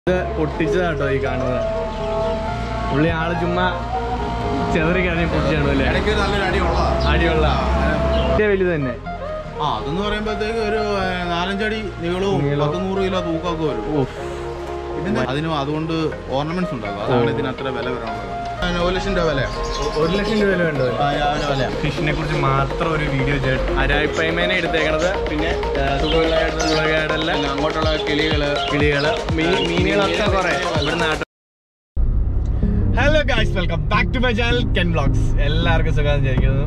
ഇത് പൊട്ടിച്ചതാട്ടോ ഈ കാണുന്നത് പുള്ളി ആള് ചുമ്മാ ചെതറി കഴിഞ്ഞ് പൊട്ടിച്ചാണ് അല്ലേ ഇടയ്ക്ക് നല്ലൊരു അടി ഉള്ളതാ അടിയുള്ള വലിയ വലുത് തന്നെ ആ അതെന്ന് പറയുമ്പോഴത്തേക്ക് ഒരു ഏഹ്, നാലഞ്ചടി നീളവും നീളവും. പത്ത് നൂറ് കിലോ തൂക്കമൊക്കെ വരും ഓഫ് ഇതിന് അതിനും അതുകൊണ്ട് ഓർണമെന്റ്സ് ഉണ്ടാകും അതാണ് ഇതിന് അത്ര വില വരാനുള്ളത് അതിന് ഒരു ലക്ഷം രൂപ വില ഒരു ലക്ഷം രൂപ വില വേണ്ടത് വില ഫിഷിനെ കുറിച്ച് മാത്രം ഒരു വീഡിയോ അരായ്പൈമേനെ എടുത്തേക്കണത് പിന്നെ തുളകേടല്ല പിന്നെ അങ്ങോട്ടുള്ള കിളികള് കിളികള് മീ- മീനുകളൊക്കെ കുറെ ഇവിടെ നാട്ടിൽ hello guys welcome back to my channel Ken vlogs എല്ലാവർക്കും സുഖം വിചാരിക്കുന്നു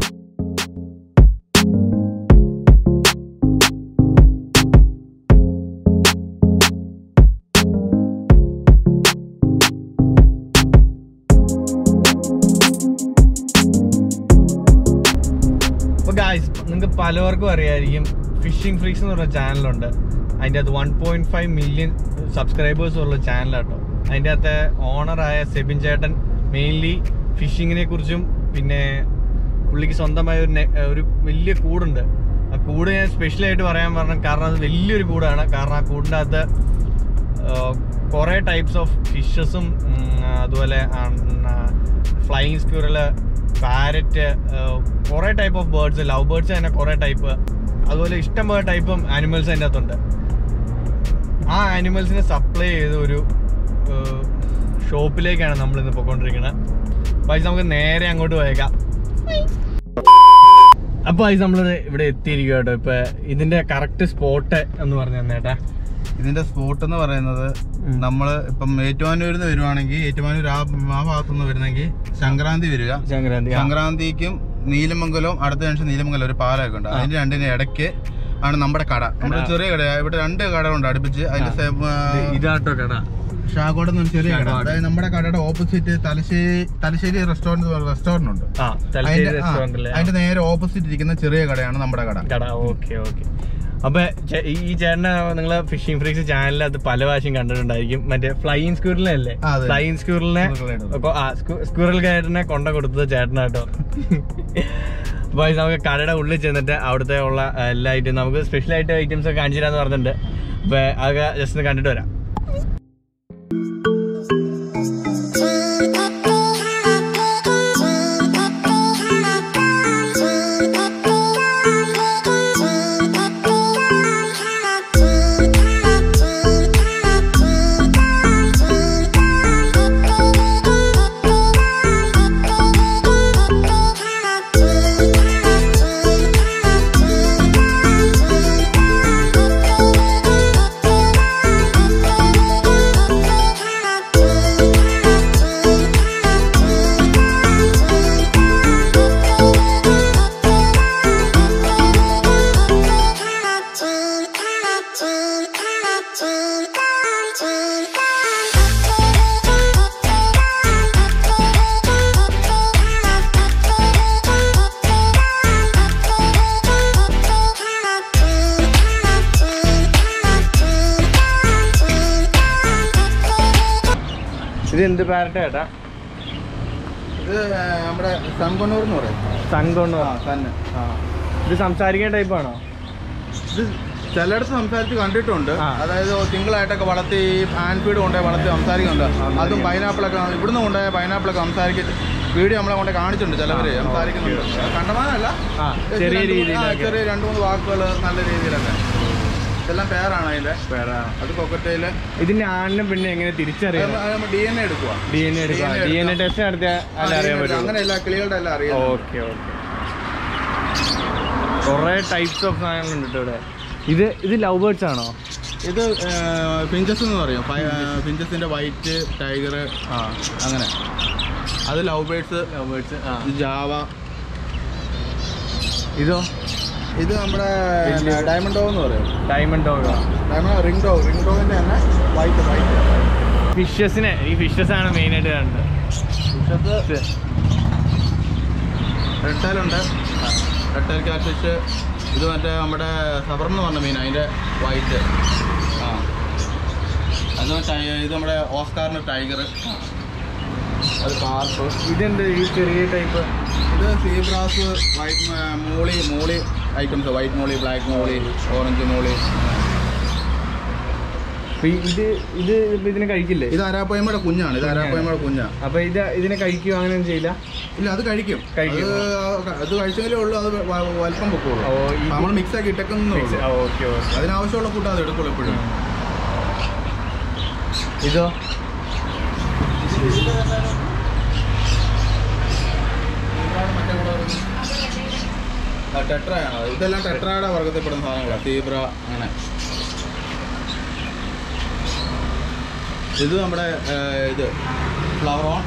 അപ്പോൾ ഗായ്സ് നിങ്ങൾക്ക് പലവർക്കും അറിയായിരിക്കും ഫിഷിംഗ് ഫ്രീക്സ് എന്ന് പറഞ്ഞ ചാനലുണ്ട് അതിൻ്റെ അകത്ത് one point five million subscribers ഉള്ള ചാനലാട്ടോ അതിൻ്റെ അകത്തെ ഓണറായ സെബിൻ ചേട്ടൻ മെയിൻലി ഫിഷിങ്ങിനെ കുറിച്ചും പിന്നെ പുള്ളിക്ക് സ്വന്തമായ ഒരു നെ- ഒരു വലിയ കൂടുണ്ട് ആ കൂട് ഞാൻ സ്പെഷ്യലായിട്ട് പറയാൻ പറഞ്ഞ കാരണം അത് വലിയൊരു കൂടാണ് കാരണം ആ കൂടിൻ്റെ അകത്ത് കുറേ ടൈപ്സ് ഓഫ് ഫിഷസും അതുപോലെ ഫ്ലൈയിങ് സ്ക്യൂറല് പാരറ്റ് കുറേ type of birds love birds തന്നെ കുറേ ടൈപ്പ് അതുപോലെ ഇഷ്ടം പോലെ ടൈപ്പും ആനിമൽസ് അതിൻ്റെ അകത്തുണ്ട് ആ ആനിമൽസിനെ സപ്ലൈ ചെയ്ത ഒരു ഷോപ്പിലേക്കാണ് നമ്മൾ ഇന്ന് പോയിക്കൊണ്ടിരിക്കുന്നത് അപ്പോൾ നമുക്ക് നേരെ അങ്ങോട്ട് പോയേക്കാം അപ്പോൾ അത് നമ്മൾ ഇവിടെ എത്തിയിരിക്കുക കേട്ടോ ഇപ്പൊ ഇതിന്റെ കറക്റ്റ് സ്പോട്ട് എന്ന് പറഞ്ഞു തന്നേട്ടാ ഇതിന്റെ സ്പോട്ട് എന്ന് പറയുന്നത് ഉം. നമ്മള് ഇപ്പം ഏറ്റുമാനൂരിൽ നിന്ന് വരുവാണെങ്കിൽ ഏറ്റുമാനൂർ ആ ആ ഭാഗത്തുനിന്ന് വരുന്നെങ്കിൽ സംക്രാന്തി വരിക സംക്രാന്തി ആ. സംക്രാന്തിക്കും നീലമംഗലവും അടുത്ത ജംഗ്ഷൻ നീലമംഗലം ഒരു പാലമൊക്കെ ഉണ്ട് അതിന്റെ രണ്ടിന്റെ ഇടയ്ക്ക് ആണ് നമ്മുടെ കട നമ്മുടെ ചെറിയ കട ഇവിടെ രണ്ട് കടകളുണ്ട് അടുപ്പിച്ച് അതിന്റെ സെ- ആ, ഇത് ഇതാട്ടോ കട ഷാഗോഡ് എന്ന് പറഞ്ഞ ചെറിയ കട ഷാഗോഡ്. അതായത് നമ്മുടെ കടയുടെ opposite Thalassery Thalassery restaurant restaurant ഉണ്ട് ആ തലശ്ശേരി അതിന്റെ ആ, റെസ്റ്റോറന്റിലെ അതിന്റെ നേരെ ഓപ്പോസിറ്റ് ഇരിക്കുന്ന ചെറിയ കടയാണ് നമ്മുടെ കട കട ഓക്കെ ഓക്കെ അപ്പൊ ചെ- ഈ ഈ ചേട്ടനെ നിങ്ങള് ഫിഷിംഗ് ഫ്രീക്സ് ചാനലിൽ അത് പല പ്രാവശ്യം കണ്ടിട്ടുണ്ടായിരിക്കും മറ്റേ ഫ്ലൈയിങ് സ്ക്യൂറിലെ ആ, അതെ. ഫ്ലൈയിങ് സ്ക്യൂറിനെ സ്ക്യൂറിലായിട്ട്. സ്ക്യൂറൽ ഗൈഡിനെ കൊണ്ട കൊടുത്തത് ചേട്ടനാട്ടോ അപ്പൊ ഇത് നമുക്ക് കടയുടെ ഉള്ളിൽ ചെന്നിട്ട് അവിടുത്തെ ഉള്ള എല്ലാ ഐറ്റം നമുക്ക് സ്പെഷ്യൽ ആയിട്ട് ഐറ്റംസ് ഒക്കെ കാണിച്ചു തരാന്ന് പറഞ്ഞിട്ടുണ്ട് അപ്പൊ അതൊക്കെ ജസ്റ്റ് ഒന്ന് കണ്ടിട്ട് വരാം ഇത് എന്ത് പാരറ്റ് ചേട്ടാ ഇത് ആ, നമ്മുടെ സംകൊണ്ണൂർ എന്ന് പറയും സംഘം ആ തന്നെ ആ ഇത് സംസാരിക്കുന്ന ടൈപ്പ് ആണോ ഇത് ചിലയിടത്ത് സംസാരിച്ച് കണ്ടിട്ടുണ്ട് ആ. അതായത് തിങ്കളായിട്ടൊക്കെ വളർത്തി ഹാൻഡ് ഫീഡ് കൊണ്ടുപോയി വളർത്തി സംസാരിക്കുന്നുണ്ട് അതും പൈനാപ്പിളൊക്കെ ഇവിടുന്ന് കൊണ്ടുപോയ പൈനാപ്പിളൊക്കെ സംസാരിക്കും വീഡിയോ നമ്മളെ കൊണ്ട് കാണിച്ചിട്ടുണ്ട് ചിലവര് ആ, സംസാരിക്കുന്നുണ്ട് കണ്ടമാനല്ല ആ just ചെറിയ രണ്ട് മൂന്ന്- ആ, രീതിയിലൊക്കെ ചെറിയ രണ്ട് മൂന്ന് വാക്കുകൾ നല്ല രീതിയിലൊക്കെ ഇതെല്ലാം പേരാണ് അതിന്റെ വേറെ അത് കൊക്കറ്റയില് ഇതിന്റെ ആണിനും പിന്നെ എങ്ങനെ തിരിച്ചറിയാം ഡി എൻ എ എടുക്കുക ഡി എൻ എ എടുക്കുക DNA ഡി എൻ എ എടുക്കാം. ടെസ്റ്റ് നടത്തിയാൽ അല്ല അറിയാൻ പറ്റും അങ്ങനെ എല്ലാ കിളികളുടെ എല്ലാം അറിയാം ഓക്കെ ഓക്കെ കുറെ ടൈപ്സ് ഓഫ് സാധനങ്ങളുണ്ട് കേട്ടോ ഇവിടെ ഇത് ഇത് ലവ് ബേർഡ്സ് ആണോ ഇത് പിഞ്ചസ് എന്ന് പറയും പിഞ്ചസിന്റെ വൈറ്റ് ടൈഗർ ആ അങ്ങനെ അത് ലവ് ബേർഡ്സ് ലവ് ബേർഡ്സ് ആ ജാവ ഇതോ ഇത് നമ്മുടെ വലിയ- ഡയമണ്ട് ഡോഗ് എന്ന് പറയും diamond dog diamond ring dog ring ഡോഗിന്റെ തന്നെ വൈറ്റ് വൈറ്റ് ഫിഷസിനെ ഈ ഫിഷസ് ആണ് മെയിൻ ആയിട്ട് കാണുന്നത് റെഡ് ഉണ്ട് റെഡ് ടൈൽ ക്യാറ്റ് ഫിഷ് ഇത് മറ്റേ നമ്മുടെ സബർ എന്ന് പറഞ്ഞ മീൻ അതിന്റെ വൈറ്റ് ആ അത് ടൈ- ഇത് നമ്മുടെ ഓസ്കാറിന്റെ ടൈഗർ അത് കാർപ്പ് ഇതെന്ത് ഈ ചെറിയ ടൈപ്പ് ഇത് zebras white molly molly items white molly black molly orange molly അപ്പൊ ഈ- ഇത് ഇത് ഇപ്പൊ ഇതിനെ കഴിക്കില്ലേ ഇത് അരാപ്പയമ്മയുടെ കുഞ്ഞാണ് ഇത് അരാപ്പയമ്മയുടെ കുഞ്ഞാണ് അപ്പൊ ഇത് ഇതിനെ കഴിക്കുക അങ്ങനെ ഒന്നും ചെയ്യില്ല ഇല്ല അത് കഴിക്കും കഴിക്കും. അത് അത് കഴിച്ചെങ്കിലേ ഉള്ളൂ അത് വ- വലിപ്പം വെക്കുള്ളൂ ഓ, ഈ- നമ്മൾ മിക്സ് ആക്കി ഇട്ടേക്കുന്നേ ഉള്ളൂ ഓക്കെ ഓക്കെ അതിനാവശ്യമുള്ള ഫുഡ് അത് എടുക്കുള്ളൂ എപ്പോഴും ഇതോ ടെട്രയാണ് ഇതെല്ലാം ടെട്രയുടെ വർഗത്തിൽപ്പെടുന്ന സാധനങ്ങളാണ് തീബ്ര അങ്ങനെ ഇത് നമ്മുടെ ആ, ഇത് ഫ്ലവർ ഓൺ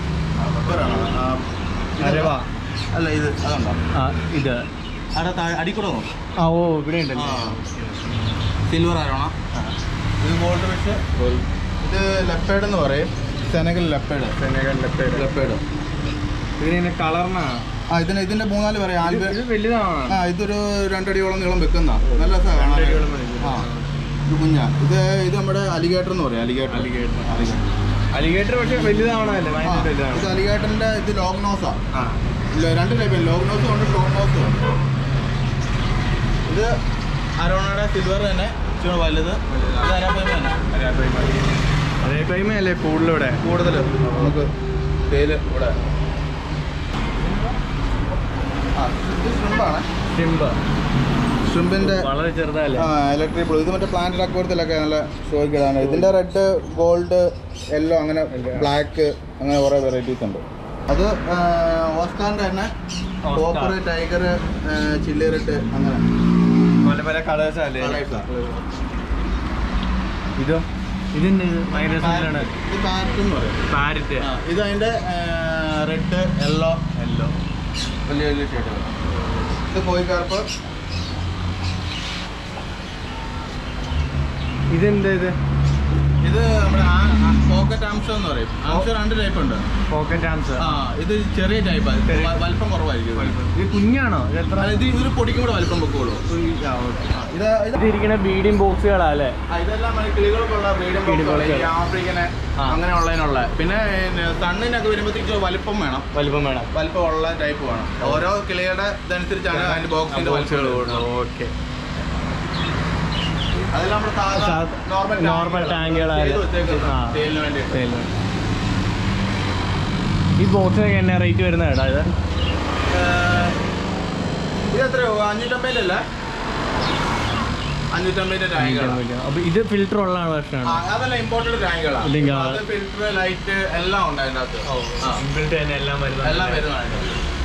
അരവാ അല്ല ഇത് അതുണ്ടോ ആ ഇത് അവിടെ താഴെ അടിക്കൂടെ നോക്കും ആ ഓ ഇവിടെ ഉണ്ടല്ലേ സിൽവർ അരോണ ഇത് ഗോൾഡ് ഫിഷ് ഇത് ലെപ്പേഡ് എന്ന് പറയും സെനഗൽ ലെപ്പേഡ് ലെപ്പേഡ് ഇതിനെ കളർന്നാ ആ ഇതിന് ഇതിന്റെ മൂന്നാല് പറയാം ആൽബ ഇത് വലുതാണ് ആ ഇതൊരു രണ്ടടിയോളം നീളം വെക്കുന്ന നല്ല രസമാണ് കാണാൻ. രണ്ടടിയോളം മതി. ആ ഇത് കുഞ്ഞാ ഇത് ഇത് നമ്മുടെ അലിഗേറ്റർ എന്ന് പറയും അലിഗേറ്റർ Alligator. അലിഗേറ്റർ പക്ഷെ വലുതാണല്ലേ ആ, ഭയങ്കര ഇത് വലുതാണ് അലിഗേറ്ററിന്റെ ഇത് ലോങ് നോസാ ആ ഇല്ല രണ്ട് ടൈപ്പ് ലോങ് നോസും ഉണ്ട് ഷോർട്ട് നോസും ഉണ്ട് ഇത് അരോണയുടെ സിൽവർ തന്നെ ഇച്ചിരി വലുത് ഇത് അരാപ്പയ്മ തന്നെ അതേപ്പൈമല്ലേ കൂടുതലിവിടെ കൂടുതൽ നമുക്ക് തേയില് ഇവിടെ ആ ഇത് ഷ്രിമ്പാണ് ഷിംബ് ഷ്രിമ്പിന്റെ വളരെ ചെറുതല്ലേ ആ ഇലക്ട്രിക് ബ്ലൂ ഇത് മറ്റേ പ്ലാന്റ് അക്വരത്തിലൊക്കെ നല്ല ഷോയ്ക്കിടാണ് ഇതിന്റെ റെഡ് ഗോൾഡ് യെല്ലോ അങ്ങനെ ബ്ലാക്ക് അങ്ങനെ കുറേ വെറൈറ്റീസ് ഉണ്ട് അത് ആ, ഓസ്കാറിന്റെ തന്നെ Oscar. Copper tiger chilli red അങ്ങനെ പല പല കളേഴ്സ് അല്ലേ Colours ആ. ഇതോ ഇതിന്റെ ഭയങ്കര രസത്തിലാണ് ഇത് പാരറ്റ് എന്ന് പറയും പാരറ്റ് ആ, ഇത് അതിന്റെ റെഡ് യെല്ലോ എല്ലോ വലിയ വലിയ ഷേഡുകൾ ഇത് കോഴിക്കാർപ്പ് ഇതെന്താ ഇത് ഇത് നമ്മുടെ പോക്കറ്റ് ആംസ്റ്റർ എന്ന് പറയും ആംസ്റ്റർ രണ്ട് ടൈപ്പ് ഉണ്ട് പോക്കറ്റ് ആംസ് ആ ഇത് ചെറിയ ടൈപ്പാണ് ചെറിയ- വലിപ്പം കുറവായിരിക്കും ഇത്. ഇത് കുഞ്ഞാണോ ഇത് എത്ര അല്ല, ഇത് ഇതൊരു പൊടിക്കും കൂടെ വലിപ്പം വെക്കുള്ളൂ ആ, okay. ആ, ഇത് ഇത് ഇതിരിക്കുന്ന ബീഡിങ് ബോക്സുകളാ അല്ലേ ആ, ഇതെല്ലാം മറ്റേ കിളികൾക്കുള്ള ബ്രീഡിംഗ് Breeding box ബോക്സ് ആണ്. ആഫ്രിക്കന് ആ. അങ്ങനെയുള്ളതിനുള്ള പിന്നെ തണ്ണിനൊക്കെ വരുമ്പോഴത്തേക്ക് വലിപ്പം വേണം വലിപ്പം വേണം വലിപ്പമുള്ള ടൈപ്പ് വേണം ഓരോ കിളിയുടെ ഇതനുസരിച്ചാണ് അതിന്റെ ബോക്സിന്റെ ബോക്സുകൾ വലിപ്പം ഓക്കെ അതെല്ലാം നമ്മുടെ സാധാ സാധാ- നോർമൽ normal ടാങ്കുകളാണ്. ചെയ്ത് വെച്ചേക്കുന്നത് ആ. സെയിലിന് വേണ്ടിയിട്ട് ഈ ബോക്സിനൊക്കെ എന്നാ റേറ്റ് വരുന്ന കേട്ടാ ഇത് ഏഹ്, ഇത് എത്രയോ അഞ്ഞൂറ്റമ്പതിലല്ല അഞ്ഞൂറ്റമ്പതിന്റെ ടാങ്കുകളാണ് അപ്പൊ ഇത് ഫിൽറ്റർ ഉള്ള വെർഷനാണ് ആ, അതല്ല ഇമ്പോർട്ടഡ് ടാങ്കുകളാണ് ഇല്ലെങ്കിൽ ആ- അത് ഫിൽറ്റർ ലൈറ്റ് എല്ലാം ഉണ്ട് അതിൻ്റെ അകത്ത് ആ. ഇമ്പോർട്ട് തന്നെ എല്ലാം വരുന്നത് എല്ലാം വരുന്നതാണ്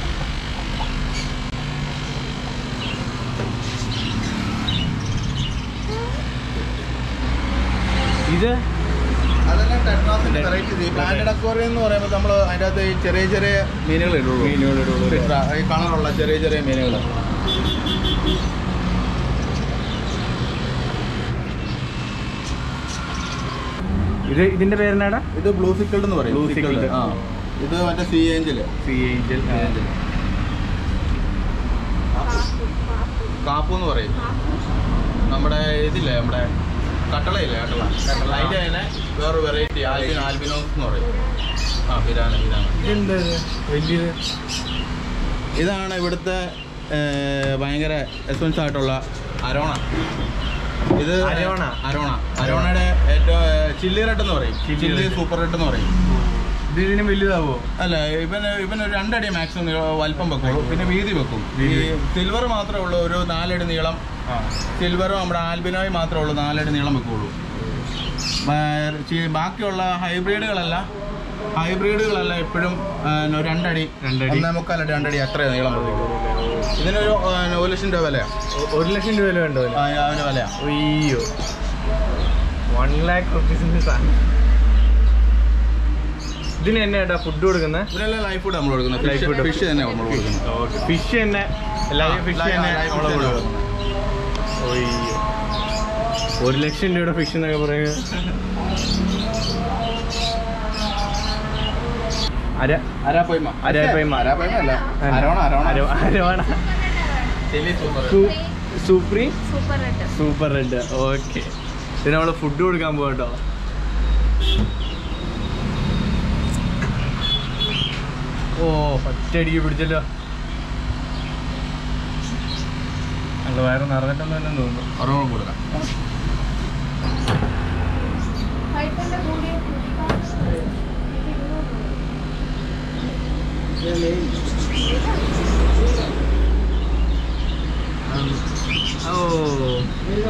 ഇത് അതെല്ലാം ടെട്രാസിന്റെ ടെ- വെറൈറ്റീസ് ഈ പ്ലാന്റഡ് അക്വേറിയം എന്ന് പറയുമ്പോൾ നമ്മൾ അതിൻ്റെ അകത്ത് ഈ ചെറിയ ചെറിയ മീനുകൾ ഇടുള്ളൂ മീനുകളിടുള്ളൂ ടെട്രാ, ഈ കളറുള്ള ചെറിയ ചെറിയ മീനുകൾ ഇത് ഇതിന്റെ പേരെന്നാടാ ഇത് ബ്ലൂ സിക്കിൾഡ് എന്ന് പറയും Blue Sickled. Sickled. ആ ഇത് മറ്റേ സീ ഏഞ്ചല് സി ഏഞ്ചൽ കാപ്പു എന്ന് പറയും നമ്മുടെ ഇതില്ലേ നമ്മുടെ കട്ടളയില്ലേ കട്ടള അതിന്റെ തന്നെ വേറെ വെറൈറ്റി ആൽബിനോ ആൽബിനോസ് എന്ന് പറയും ആ ഇതാണ് ഇതാണ് ഇതെന്താ വലിയത് ഇതാണ് ഇവിടുത്തെ ഏർ, ഭയങ്കര എക്സ്പെൻസ് ആയിട്ടുള്ള അരോണ ഇത് അരോണ? അരോണ അരോണയുടെ ഏറ്റവും ചില്ലി റെഡ് എന്ന് പറയും Chilli chilli red. Super red എന്ന് പറയും ഇത് ഇതിന് വലുതാവോ അല്ല ഇവന് ഇവന് ഒരു രണ്ടടി മാക്സിമം വലിപ്പം വെക്കും പിന്നെ വീതി വെക്കും ഈ വീതി സിൽവർ മാത്രമേ ഉള്ളൂ ഒരു നാലടി നീളം സിൽവറും നമ്മുടെ ആൽബിനോയും മാത്രമേ ഉള്ളൂ നാലടി നീളം വെക്കുള്ളൂ ബാ- ചി- ബാക്കിയുള്ള ഹൈബ്രിഡുകളെല്ലാം ഹൈബ്രിഡുകളെല്ലാം എപ്പോഴും ആ, ഒരു രണ്ടടി രണ്ടടി. ഒന്നേ മുക്കാലടി രണ്ടടി അത്ര നീളം വെക്കും ഇതിനൊരു ആ, ഒരു ലക്ഷം രൂപ വിലയാണ് ഒ- ഒരു ലക്ഷം രൂപ വില വേണ്ടോ ആ, അവന് വിലയാണ് അയ്യോ വൺ ലാക്ക് റുപ്പീസിന്റെ സാധനം ഇതിന് തന്നെ ഏട്ടാ ഫുഡ് കൊടുക്കുന്നത് ഇതിനെല്ലാം ലൈഫ് ഫുഡ് നമ്മൾ കൊടുക്കുന്നത് Live food. ഫിഷ് തന്നെ നമ്മൾ കൊടുക്കുന്നത് ഫിഷ് തന്നെ എല്ലാവരും ഫിഷ് live- തന്നെ live fish നമ്മള് തന്നെ കൊടുക്കും അയ്യോ ഒരു ലക്ഷം രൂപയുടെ ഫിഷ് എന്നൊക്കെ പറയുന്നത് അര അരാപ്പയ്മ അരാപ്പയ്മ. അരാപ്പയ്മ അല്ല അരോണ അരോണ അര- arowana chilli super supreme super red super red okay ഇത് നമ്മൾ ഫുഡ് കൊടുക്കാൻ പോകട്ടോ ഓ ഒറ്റയടിക്ക് പിടിച്ചല്ലോ ഞങ്ങൾ വയറ് നിറഞ്ഞിട്ടൊന്നും തന്നെ തോന്നുന്നു അരോണ കൊടുക്കാം കൈപ്പന്റെ കൂടി ഓ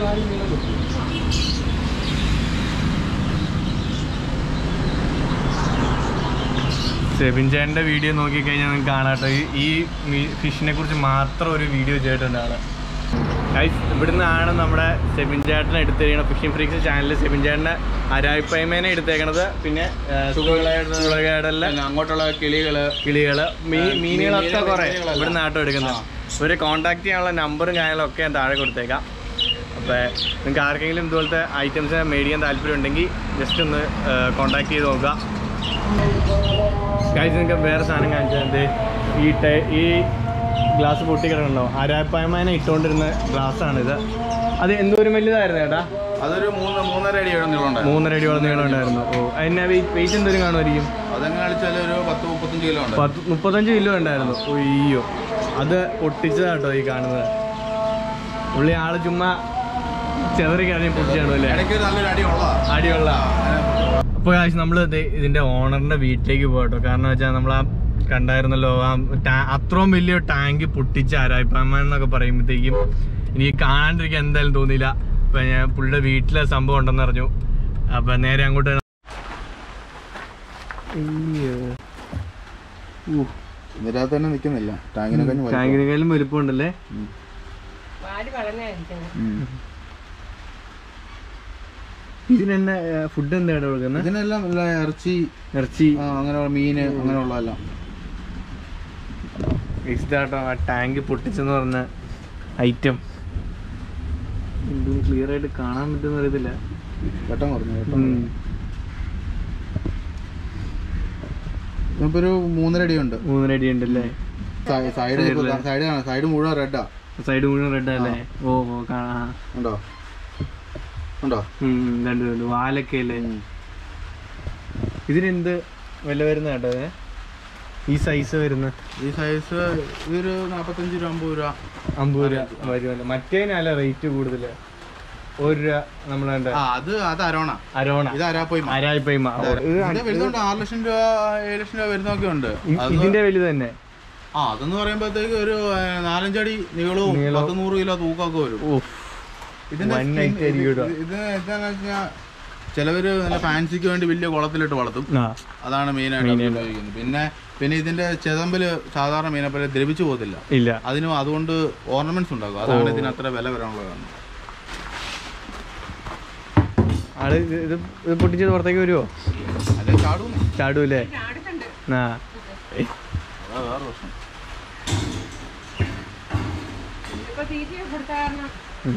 സെബിൻ ചേട്ടൻ്റെ വീഡിയോ നോക്കിക്കഴിഞ്ഞാൽ നിങ്ങൾക്ക് കാണാട്ടോ ഈ- ഈ ഫിഷിനെ കുറിച്ച് മാത്രം ഒരു വീഡിയോ ചെയ്തിട്ടുണ്ട് ആള് ഗൈസ് ഇവിടുന്നാണ് നമ്മുടെ സെബിൻ ചേട്ടനെ എടുത്തിരിക്കണ ഫിഷിംഗ് ഫ്രീക്സ് ചാനലിൽ സെബിൻ ചേട്ടനെ അരായ്പയമേനെ എടുത്തേക്കണത് പിന്നെ സുഖകേടല്ല പിന്നെ അങ്ങോട്ടുള്ള കിളികള് കിളികള് മീ ആ, മീനുകളൊക്കെ മീനുകൾ- കുറെ മീനുകളെല്ലാം. ഇവിടെ നാട്ടോ എടുക്കുന്നത് ഇവരെ കോൺടാക്ട് ചെയ്യാനുള്ള നമ്പറും കാര്യങ്ങളും ഒക്കെ ഞാൻ താഴെ കൊടുത്തേക്കാം അപ്പോൾ നിങ്ങൾക്ക് ആർക്കെങ്കിലും ഇതുപോലത്തെ ഐറ്റംസ് മേടിക്കാൻ താല്പര്യം ഉണ്ടെങ്കിൽ ജസ്റ്റ് ഒന്ന് കോൺടാക്ട് ചെയ്ത് നോക്കുക കാഴ്ച നിങ്ങൾക്ക് വേറെ സാധനം കാണിച്ചത് ഈ ടൈ ഈ ഗ്ലാസ് പൊട്ടിക്കിടക്കണ്ടോ അരാപ്പായ്മാനെ ഇട്ടുകൊണ്ടിരുന്ന ഗ്ലാസ്സാണിത് അത് എന്തോരം വലുതായിരുന്നു ചേട്ടാ അതൊരു മൂന്ന് മൂന്നര അടി നീളമുണ്ട് മൂന്നര അടിയോളം നീളം ഉണ്ടായിരുന്നു ഓ അതിനെ വെയിറ്റ് എന്തോരം കാണുമായിരിക്കും അതെങ്ങനെ കളിച്ചാൽ ഒരു പത്ത് മുപ്പത്തഞ്ച് കിലോ ഉണ്ട് പത്ത് മുപ്പത്തഞ്ച് കിലോ ഉണ്ടായിരുന്നു ഒയ്യോ അത് പൊട്ടിച്ചതാട്ടോ ഈ കാണുന്നത് പുള്ളി ആള് ചുമ്മാ ചെതറി കഴിഞ്ഞ് പൊട്ടിച്ചാണു അല്ലേ ഇടയ്ക്ക് ഒരു നല്ലൊരു അടി ഉള്ളതാ അടിയുള്ള അപ്പോൾ കാശ് നമ്മൾ ഇതിന്റെ ഓണറിന്റെ വീട്ടിലേക്ക് പോകട്ടോ കാരണം വെച്ചാൽ നമ്മൾ ആ കണ്ടായിരുന്നല്ലോ ആ ടാ- അത്രയും വലിയ ടാങ്ക് പൊട്ടിച്ച ആരായ്പാമ എന്നൊക്കെ പറയുമ്പോഴത്തേക്കും എനിക്ക് കാണാണ്ടിരിക്കാൻ എന്തായാലും തോന്നിയില്ല അപ്പൊ ഞാൻ പുള്ളിയുടെ വീട്ടിലെ സംഭവം ഉണ്ടെന്ന് അറിഞ്ഞു അപ്പൊ നേരെ അങ്ങോട്ട് ഇതിനകത്ത് തന്നെ നിൽക്കുന്നില്ല ടാങ്കിനെ കഴിഞ്ഞ് ടാങ്കിനെക്കാളും വലുപ്പമുണ്ടല്ലേ വാടി വളർന്നായിരിക്കും ഇതിനെന്നെ ഫുഡ് എന്താണ് കൊടുക്കുന്നത് ഇതിനെല്ലാം നല്ല ഇറച്ചി ഇറച്ചി ആ, അങ്ങനെയുള്ള മീന് അങ്ങനെയുള്ളതെല്ലാം ഇതാട്ടോ ആ ടാങ്ക് പൊട്ടിച്ചെന്ന് പറഞ്ഞ ഐറ്റം എന്തും ക്ലിയർ ആയിട്ട് കാണാൻ പറ്റുന്ന അറിയത്തില്ല വെട്ടം കുറഞ്ഞു വെട്ടം ഉം. ഇപ്പൊ ഒരു മൂന്നര അടി ഉണ്ട് മൂന്നര അടി ഉണ്ടല്ലേ സൈഡ് സൈഡ് കാണാം സൈഡ് മുഴുവൻ റെഡാ സൈഡ് മുഴുവൻ റെഡ് അല്ലേ ഓ ഓ കാണാം ഉണ്ടോ ഉണ്ടോ ഉം, കണ്ടു കണ്ടു വാലൊക്കെ അല്ലേ ഇതിനെന്ത് വില വരുന്ന കേട്ടോ ഇത്? ഈ സൈസ് വരുന്ന ഈ സൈസ് ഇതൊരു നാപ്പത്തഞ്ച് രൂപ അമ്പത് രൂപ അമ്പത് രൂപ വരുമല്ലോ മറ്റേനല്ല റേറ്റ് കൂടുതല് ഒരു രൂപ നമ്മളെ ആ അത് അത് അരോണ അരോണ ഇത് അരാപ്പോയി അരായിപ്പൈമ വരുന്നുണ്ട് ആറ് ലക്ഷം രൂപ ഏഴ് ലക്ഷം രൂപ വരുന്നൊക്കെ ഉണ്ട് അത് ഇതിന്റെ വലുത് തന്നെ ആ അതെന്ന് പറയുമ്പോഴത്തേക്ക് ഒരു ഏ, നാലഞ്ചടി നീളവും നീളവും. പത്ത് നൂറ് കിലോ തൂക്കമൊക്കെ വരും ഓ ഇതിന്റെ One skin- night ആയിരിക്കും ഇത് കേട്ടോ. ഇത് എന്താന്ന് വെച്ചാൽ ചിലവര് നല്ല ഫാൻസിക്ക് വേണ്ടി വലിയ കുളത്തിലിട്ട് വളർത്തും ആ അതാണ് മെയിനായിട്ട് അവർ ഉപയോഗിക്കുന്നത് പിന്നെ പിന്നെ ഇതിന്റെ ചെതമ്പല് സാധാരണ മീനെ പോലെ ദ്രവിച്ചു പോകത്തില്ല ഇല്ല അതിനും അതുകൊണ്ട് ഓർണമെന്റ്സ് ഉണ്ടാക്കും അതാണ് ഇതിന് അത്ര വില വരാനുള്ള കാരണം ആള് ഇത് ഇത് ഇത് പൊട്ടിച്ചത് പുറത്തേക്ക് വരുമോ അല്ലെ ചാടും ചാടൂലേ ചാടുന്നുണ്ട് ആ അതാ വേറെ പ്രശ്നം ഇപ്പൊ തീറ്റ കൊടുത്ത കാരണം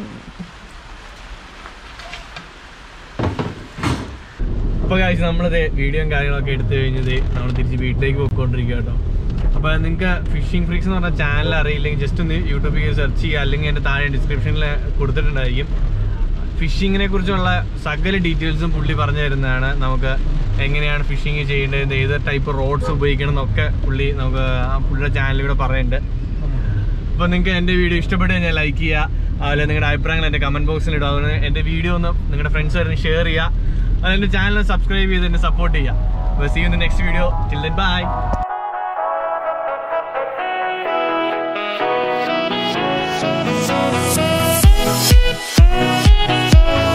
അപ്പൊ കാഴ്ച നമ്മളിത് വീഡിയോയും കാര്യങ്ങളൊക്കെ എടുത്തു കഴിഞ്ഞത് നമ്മൾ തിരിച്ച് വീട്ടിലേക്ക് പോയിക്കൊണ്ടിരിക്കുക കേട്ടോ അപ്പൊ നിങ്ങൾക്ക് ഫിഷിംഗ് ഫ്രീക്സ് എന്ന് പറഞ്ഞ ചാനൽ അറിയില്ലെങ്കിൽ ജസ്റ്റ് ഒന്ന് യൂട്യൂബിൽ സെർച്ച് ചെയ്യുക അല്ലെങ്കിൽ എൻ്റെ താഴെ ഡിസ്ക്രിപ്ഷനിൽ കൊടുത്തിട്ടുണ്ടായിരിക്കും ഫിഷിങ്ങിനെ കുറിച്ചുള്ള സകല ഡീറ്റെയിൽസും പുള്ളി പറഞ്ഞു തരുന്നതാണ് നമുക്ക് എങ്ങനെയാണ് ഫിഷിങ് ചെയ്യേണ്ടത് ഏത് ടൈപ്പ് റോഡ്സ് ഉപയോഗിക്കണം എന്നൊക്കെ പുള്ളി നമുക്ക് ആ പുള്ളിയുടെ ചാനലിലൂടെ പറയുന്നുണ്ട് അപ്പോൾ നിങ്ങൾക്ക് എൻ്റെ വീഡിയോ ഇഷ്ടപ്പെട്ട് കഴിഞ്ഞാൽ ലൈക്ക് ചെയ്യുക അതുപോലെ നിങ്ങളുടെ അഭിപ്രായങ്ങൾ എൻ്റെ കമൻറ്റ് ബോക്സിൽ ഇടുക അതുപോലെ എൻ്റെ വീഡിയോ ഒന്ന് നിങ്ങളുടെ ഫ്രണ്ട്സ് വരെ ഷെയർ ചെയ്യുക അതുപോലെ എൻ്റെ ചാനൽ സബ്സ്ക്രൈബ് ചെയ്ത് എന്നെ സപ്പോർട്ട് ചെയ്യുക അപ്പോൾ see in the next video till then by